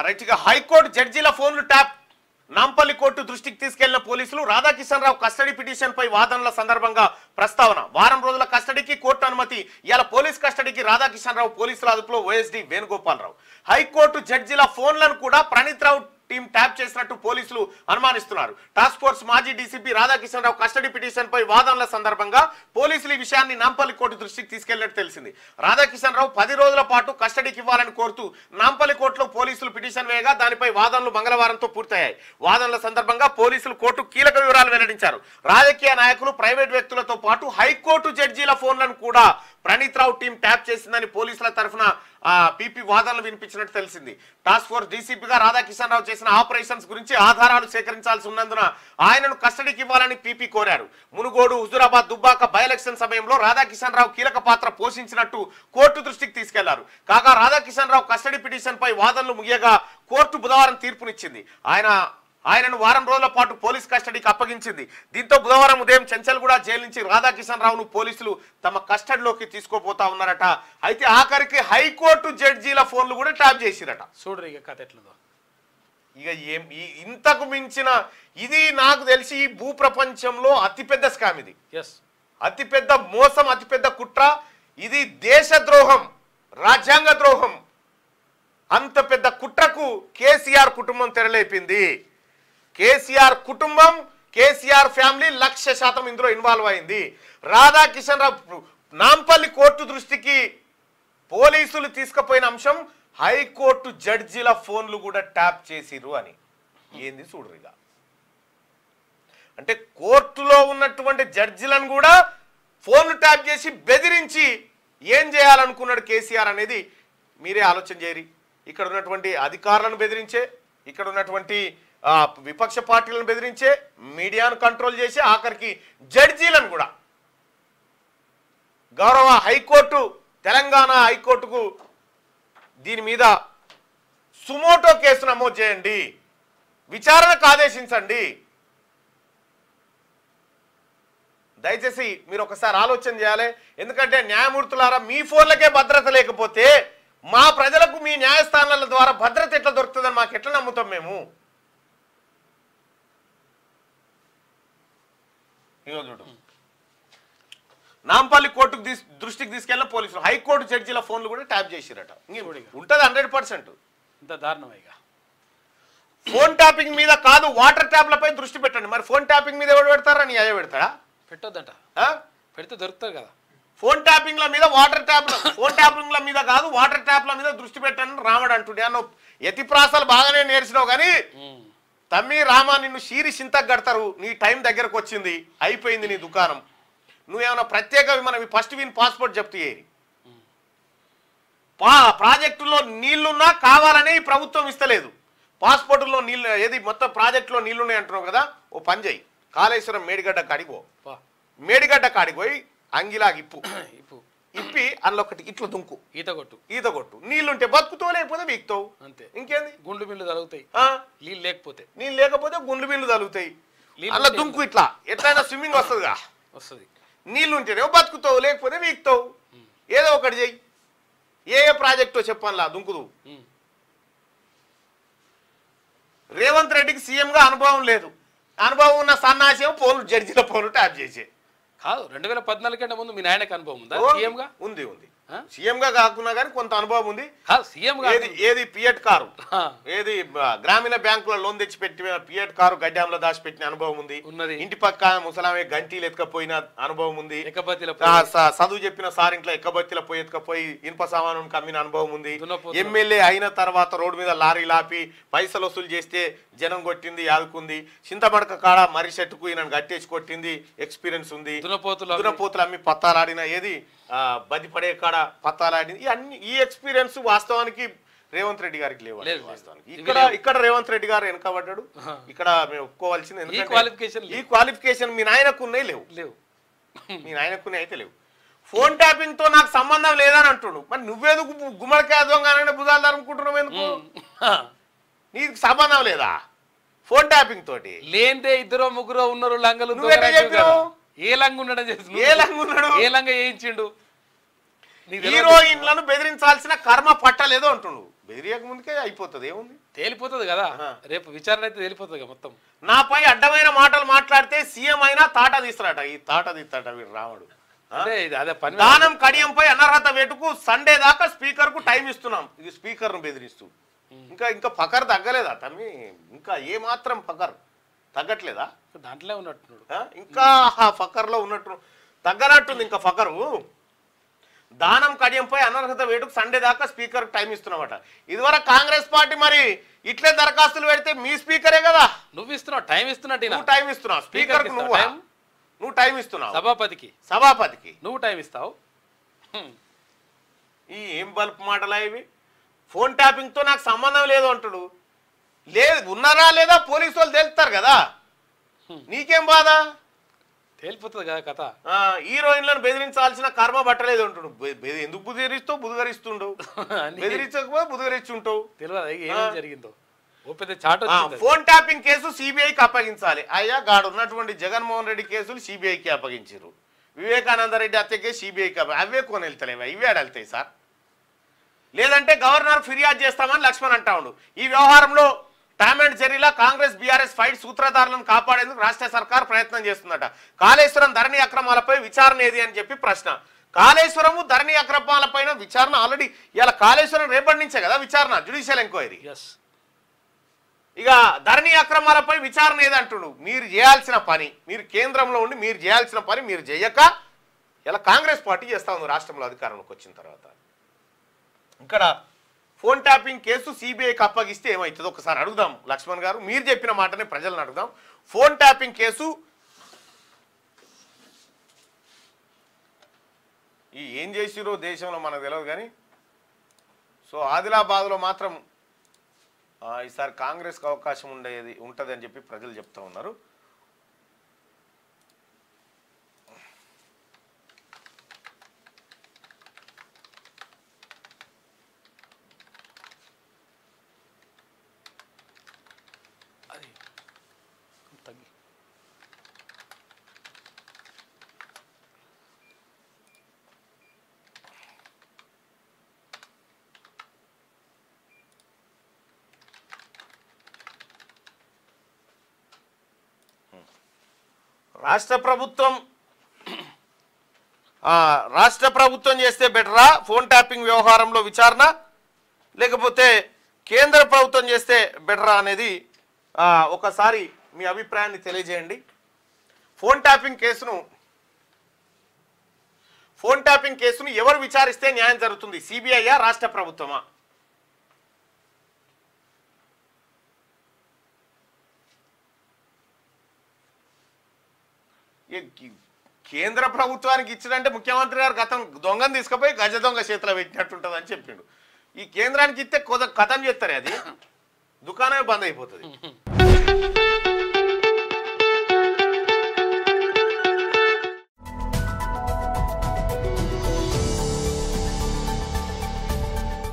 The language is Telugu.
రైట్ ఇక హైకోర్టు జడ్జీల ఫోన్లు ట్యాప్ నాంపల్లి కోర్టు దృష్టికి తీసుకెళ్లిన పోలీసులు రాధాకిషన్ రావు కస్టడీ పిటిషన్ పై వాదనల సందర్భంగా ప్రస్తావన వారం రోజుల కస్టడీకి కోర్టు అనుమతి ఇవాళ పోలీస్ కస్టడీకి రాధాకిషన్ రావు పోలీసుల అదుపులో ఓఎస్డి వేణుగోపాల్ రావు హైకోర్టు జడ్జీల ఫోన్లను కూడా ప్రణీత్ రావు టీం ట్యాప్ చేసినట్టు పోలీసులు అనుమానిస్తున్నారు టాస్క్ ఫోర్స్ మాజీ DCP Radhakishan Rao custody petition పై వాదనల సందర్భంగా పోలీసులు ఈ విషయాన్ని నాంపల్లి కోర్టు దృష్టికి తీసుకెళ్లినట్టు తెలిసింది రాధాకిషన్ రావు పది రోజుల పాటు కస్టడీకి ఇవ్వాలని కోరుతూ నాంపల్లి కోర్టులో పోలీసులు పిటిషన్ వేయగా దానిపై వాదనలు మంగళవారంతో పూర్తయ్యాయి వాదనల సందర్భంగా పోలీసులు కోర్టు కీలక వివరాలు వెల్లడించారు రాజకీయ నాయకులు ప్రైవేట్ వ్యక్తులతో పాటు హైకోర్టు జడ్జీల ఫోన్లను కూడా ప్రణీత్ రావు టీం ట్యాప్ చేసిందని పోలీసుల తరఫున పీపీ వాదనలు వినిపించినట్టు తెలిసింది టాస్క్ ఫోర్స్ డీసీపీగా రాధాకిషన్ రావు చేసిన ఆపరేషన్స్ గురించి ఆధారాలు సేకరించాల్సి ఉన్నందున ఆయనను కస్టడీకి ఇవ్వాలని పీపీ కోరారు మునుగోడు హుజురాబాద్ దుబ్బాక బై ఎలక్షన్ సమయంలో రాధాకిషన్ రావు కీలక పాత్ర పోషించినట్టు కోర్టు దృష్టికి తీసుకెళ్లారు కాగా రాధాకిషన్ రావు కస్టడీ పిటిషన్ పై వాదనలు ముగియగా కోర్టు బుధవారం తీర్పునిచ్చింది ఆయన ఆయనను వారం రోజుల పాటు పోలీస్ కస్టడీకి అప్పగించింది దీంతో బుధవారం ఉదయం చెంచల్గూడ జైలు నుంచి రాధాకిషన్ రావును పోలీసులు తమ కస్టడీలోకి తీసుకోపోతా ఉన్నారట అయితే ఆఖరికి హైకోర్టు జడ్జీల ఫోన్లు కూడా ట్యాప్ చేసిరట చూడరు ఇక కథ ఎట్లుందో ఇక ఏం ఈ- ఇంతకు మించిన ఇది నాకు తెలిసి ఈ భూ ప్రపంచంలో అతిపెద్ద స్కామ్ ఇది ఎస్ అతిపెద్ద మోసం అతిపెద్ద కుట్ర ఇది దేశద్రోహం రాజ్యాంగ ద్రోహం అంత పెద్ద కుట్రకు కేసీఆర్ కుటుంబం తెరలేపింది కేసీఆర్ కుటుంబం కేసీఆర్ ఫ్యామిలీ లక్ష శాతం ఇందులో ఇన్వాల్వ్ అయింది రాధాకిషన్ రావు నాంపల్లి కోర్టు దృష్టికి పోలీసులు తీసుకుపోయిన అంశం హైకోర్టు జడ్జీల ఫోన్లు కూడా ట్యాప్ చేసిరు అని ఏంది చూడరు ఇక అంటే కోర్టులో ఉన్నటువంటి జడ్జిలను కూడా ఫోన్లు ట్యాప్ చేసి బెదిరించి ఏం చేయాలనుకున్నాడు కేసీఆర్ అనేది మీరే ఆలోచన చేయరి ఇక్కడ ఉన్నటువంటి అధికారులను బెదిరించే ఇక్కడ ఉన్నటువంటి ఆ, విపక్ష పార్టీలను బెదిరించే మీడియాను కంట్రోల్ చేసి ఆఖరికి జడ్జీలను కూడా గౌరవ హైకోర్టు తెలంగాణ హైకోర్టుకు దీని మీద సుమోటో కేసు నమోదు చేయండి విచారణకు ఆదేశించండి దయచేసి మీరు ఒకసారి ఆలోచన చేయాలి ఎందుకంటే న్యాయమూర్తులారా మీ ఫోన్లకే భద్రత లేకపోతే మా ప్రజలకు మీ న్యాయస్థానాల ద్వారా భద్రత ఎట్లా దొరుకుతుందని మాకు ఎట్లా నమ్ముతాం మేము ఇగో చూడు నాంపల్లి కోర్టుకు తీస్- దృష్టికి తీసుకెళ్ళిన పోలీసులు హైకోర్టు జడ్జీల ఫోన్లు కూడా ట్యాప్ చేసిరట ఉంటుంది హండ్రెడ్ పర్సెంట్ ఇంత దారుణం ఇక ఫోన్ ట్యాపింగ్ మీద కాదు వాటర్ ట్యాప్లపై దృష్టి పెట్టండి మరి ఫోన్ ట్యాపింగ్ మీద ఎవడు పెడతారా నీ అయ్యే పెడతాడా పెట్టొద్దంట ఆ? పెడితే దొరుకుతారు కదా ఫోన్ ట్యాపింగ్ల మీద వాటర్ ట్యాప్ల ఫోన్ ట్యాపింగ్ల మీద కాదు వాటర్ ట్యాప్ల మీద దృష్టి పెట్టండి రామడు అంటుండే అన్న యతి ప్రాసాలు బాగానే నేర్చినావు కానీ ఉమ్. తమ్మి రామా నిన్ను షీరి చింతకు కడతారు నీ టైం దగ్గరకు వచ్చింది అయిపోయింది నీ దుకాణం నువ్వేమైనా ప్రత్యేక మన ఫస్ట్ విన్ పాస్పోర్ట్ జప్తు చేయరి పా ప్రాజెక్టులో నీళ్లున్నా కావాలనే ఈ ప్రభుత్వం ఇస్తలేదు పాస్పోర్టులో నీళ్ళు ఏది మొత్తం ప్రాజెక్టులో నీళ్లున్నాయి అంటున్నావు కదా ఓ పని చేయి కాళేశ్వరం మేడిగడ్డ కాడికి పో పా మేడిగడ్డ కాడికి పోయి అంగిలాగి ఇప్పు ఇప్పు ఇప్పి అందులో ఒకటి ఇట్లా దుంకు ఈత కొట్టు ఈత కొట్టు నీళ్లుంటే బతుకుతావు లేకపోతే వీక్తావు అంతే ఇంకేంది గుండు బిల్లు తలుగుతాయి ఆ? నీళ్ళు లేకపోతే నీళ్ళు లేకపోతే గుండు బిల్లు తగులుతాయి నీళ్ళు అలా ఉంటే దుంకు ఇట్లా ఎట్లయినా స్విమ్మింగ్ వస్తుందిగా వస్తుంది నీళ్ళు ఉంటేనే బతుకుతావు లేకపోతే వీక్తావు ఏదో ఒకటి చెయ్యి ఏ ఏ ప్రాజెక్టో చెప్పాలా దుంకుదు ఉమ్. రేవంత్ రెడ్డికి సీఎంగా అనుభవం లేదు అనుభవం ఉన్న సన్నాసేమో ఫోన్లు జడ్జిల ఫోన్లు ట్యాప్ చేసే కాదు రెండు వేల పద్నాలుగు కంటే ముందు మీ నాయనకు అనుభవం ఉందా ఓ, సీఎంగా ఉంది ఉంది ఆ? సీఎంగా కాకున్నా కానీ కొంత అనుభవం ఉంది కాదు సీఎంగా ఏది ఏది పియట్ కారు ఆ, ఏది ఆ, గ్రామీణ బ్యాంకులో లోన్ తెచ్చి పెట్టిన పియట్ కారు గడ్డాంలో దాచిపెట్టిన అనుభవం ఉంది ఉన్నది. ఇంటి పక్క ముసలామే గంటీలు ఎత్తుకపోయిన అనుభవం ఉంది ఎక్కపతిలో ఆ, స- చదువు చెప్పిన సార్ ఇంట్లో ఎక్కబత్తిలో పోయి ఎత్తుకపోయి ఇనుప సామాను కమ్మిన అనుభవం ఉంది దున్నపోతులు. ఎమ్మెల్యే అయిన తర్వాత రోడ్డు మీద లారీ లాపి పైసలు వసూలు చేస్తే జనం కొట్టింది ఆదుకుంది చింతమడక కాడ మర్రి చెట్టుకు ఈయన గట్టేసి కొట్టింది ఎక్స్పీరియన్స్ ఉంది దున్నపోతులు అమ్మి- దున్నపోతులు అమ్మి పత్తాలాడిన ఏది ఆ, బది పడే కాడ పత్తాలాడింది ఈ అన్ని ఈ ఎక్స్పీరియన్స్ వాస్తవానికి రేవంత్ రెడ్డి గారికి లేవు లేదు, వాస్తవానికి లేదు. ఇక్కడ ఇక్కడ రేవంత్ రెడ్డి గారు వెనకబడ్డాడు ఆహా. ఇక్కడ మేము ఒప్పుకోవాల్సింది ఈ ఎందుకంటే క్వాలిఫికేషన్ ఈ క్వాలిఫికేషన్ మీ నాయనకు ఉన్నాయి లేవు లేవు మీ నాయనకునే అయితే లేవు ఫోన్ ట్యాపింగ్ తో నాకు సంబంధం లేదని అంటుండు మరి నువ్వేందుకు గు- గుమ్మడికాయ దొంగ బుధాలు అనుకుంటున్నావు ఎందుకు ఆ, నీకు సంబంధం లేదా ఫోన్ ట్యాపింగ్ తోటి లేనిదే ఇద్దరు ముగ్గురు ఉన్నారు లంగలు నువ్వెట్లా దొంగరాజు చెప్పినావు? కదా. ఏ లంగ ఉండడం చేసి ఏ లంగ ఉన్నాడు? ఏ లంగ వేయించిండు నీకు తెలియదు. హీరోయిన్లను బెదిరించాల్సిన కర్మ పట్టలేదో అంటుండు బెదిరియక ముందుకే అయిపోతుంది ఏముంది తేలిపోతుంది కదా ఆహా. రేపు విచారణ అయితే తేలిపోతుంది కదా మొత్తం నాపై అడ్డమైన మాటలు మాట్లాడితే సీఎం అయినా తాట తీస్తారట ఈ తాట తీస్తాట వీడు రాముడు ఆ? అదే ఇది అదే పని దానం కడియంపై అనర్హత వేటుకు సండే దాకా స్పీకర్ కు టైం ఇస్తున్నాం ఇది స్పీకర్ ను బెదిరిస్తూ ఇంకా ఇంకా పకర్ తగ్గలేదా తమ్మి ఇంకా ఏ మాత్రం పకర్ తగ్గట్లేదా దాంట్లో ఉన్నట్టున్నాడు ఆ? ఇంకా ఆ ఫకర్లో ఉన్నట్టు తగ్గనట్టుంది ఇంకా ఫకరు దానం కడియంపై అనర్హత వేటుకు సండే దాకా స్పీకర్ టైం ఇస్తున్నామట ఇదివరకు కాంగ్రెస్ పార్టీ మరి ఇట్లే దరఖాస్తులు పెడితే మీ స్పీకరే కదా నువ్వు ఇస్తున్నావు టైం ఇస్తున్నట్టు ఈయన. నువ్వు టైం ఇస్తున్నావు స్పీకర్ స్పీకర్కి నువ్వు ఇస్తావా టైం? నువ్వు టైం ఇస్తున్నావు సభాపతికి సభాపతికి నువ్వు టైం ఇస్తావు హ్మ్. ఈ ఏం బల్బ్ మాటలా ఇవి ఫోన్ ట్యాపింగ్ తో నాకు సంబంధం లేదు అంటాడు లేదు ఉన్నారా లేదా పోలీసు వాళ్ళు తెలుస్తారు కదా నీకేం బాధ తేలిపోతుంది కదా కథ ఆ, హీరోయిన్లను బెదిరించాల్సిన కర్మ పట్టలేదు అంటుడు బె- బె- ఎందుకు బుదిరిస్తావు బుధగరిస్తుండవు అని బెదిరించకపోతే బుధగరిస్తుంటావు తెలియదు ఏమేం జరిగిందో ఓ పెద్ద చాట్ ఆ, వచ్చింది ఫోన్ ట్యాపింగ్ కేసు సిబిఐకి అప్పగించాలి అయ్యా గాడు ఉన్నటువంటి జగన్మోహన్ రెడ్డి కేసులు సిబిఐకి అప్పగించారు వివేకానంద రెడ్డి హత్య కేసు సిబిఐకి అప్ప అవే కొని వెళ్తలేవా ఇవే ఆడ వెళ్తాయి సార్ లేదంటే గవర్నర్ ఫిర్యాదు చేస్తామని లక్ష్మణ్ అంటా ఉండు ఈ వ్యవహారంలో టామ్ అండ్ జెర్రీలా కాంగ్రెస్ బీఆర్ఎస్ ఫైట్ సూత్రధారులను కాపాడేందుకు రాష్ట్ర సర్కార్ ప్రయత్నం చేస్తుందట కాళేశ్వరం ధరణి అక్రమాలపై విచారణ ఏది అని చెప్పి ప్రశ్న కాళేశ్వరము ధరణి అక్రమాలపైన విచారణ ఆల్రెడీ ఇలా కాళేశ్వరం రేపటి నుంచే కదా విచారణ జుడిషియల్ ఎంక్వైరీ ఎస్ ఇక ధరణి అక్రమాలపై విచారణ ఏదంటుడు మీరు చేయాల్సిన పని మీరు కేంద్రంలో ఉండి మీరు చేయాల్సిన పని మీరు చేయక ఇలా కాంగ్రెస్ పార్టీ చేస్తా ఉంది రాష్ట్రంలో అధికారంలోకి వచ్చిన తర్వాత ఇక్కడ ఫోన్ ట్యాపింగ్ కేసు సిబిఐకి అప్పగిస్తే ఏమవుతుందో ఒకసారి అడుగుదాం లక్ష్మణ్ గారు మీరు చెప్పిన మాటనే ప్రజలను అడుగుదాం ఫోన్ ట్యాపింగ్ కేసు ఈ ఏం చేసిరో దేశంలో మనకు తెలియదు కానీ సో ఆదిలాబాద్లో మాత్రం ఆ, ఈసారి కాంగ్రెస్కి అవకాశం ఉండేది ఉంటుంది అని చెప్పి ప్రజలు చెప్తా ఉన్నారు అది తగ్గి రాష్ట్ర ప్రభుత్వం ఆ, రాష్ట్ర ప్రభుత్వం చేస్తే బెటరా ఫోన్ ట్యాపింగ్ వ్యవహారంలో విచారణ లేకపోతే కేంద్ర ప్రభుత్వం చేస్తే బెటరా అనేది ఆ, ఒకసారి మీ అభిప్రాయాన్ని తెలియజేయండి ఫోన్ ట్యాపింగ్ కేసును ఫోన్ ట్యాపింగ్ కేసును ఎవరు విచారిస్తే న్యాయం జరుగుతుంది సిబిఐయా రాష్ట్ర ప్రభుత్వమా ఈ కి- కేంద్ర ప్రభుత్వానికి ఇచ్చినంటే ముఖ్యమంత్రి గారు గతం దొంగను తీసుకుపోయి గజ దొంగ చేతిలో పెట్టినట్టుంటుంది అని చెప్పిండు ఈ కేంద్రానికి ఇస్తే కొద కథం చేస్తారు అది దుకాణమే బంద్ అయిపోతుంది